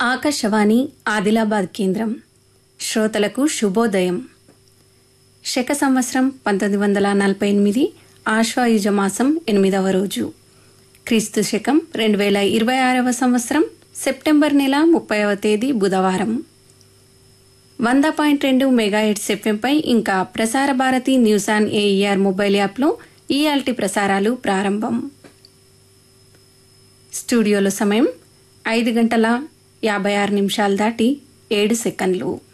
ఆకాశవాణి ఆదిలాబాద్ కేంద్రం శ్రోతలకు శుభోదయం శక సంవత్సరం పంతొమ్మిది వందల నలభై ఎనిమిది ఆశ్వాయుజ మాసం ఎనిమిదవ రోజు క్రీస్తు శకం రెండు వేల ఇరవై ఆరవ సంవత్సరం సెప్టెంబర్ నెల ముప్పైవ తేదీ బుధవారం వంద పాయింట్ రెండు మెగాహెట్స్ ఎఫ్ఎంపై ఇంకా Prasar Bharati news on AIR mobile యాప్లో ఈఆల్టీ ప్రసారాలు ప్రారంభం స్టూడియోలో సమయం ఐదు గంటల యాభై ఆరు నిమిషాలు దాటి ఏడు సెకండ్లు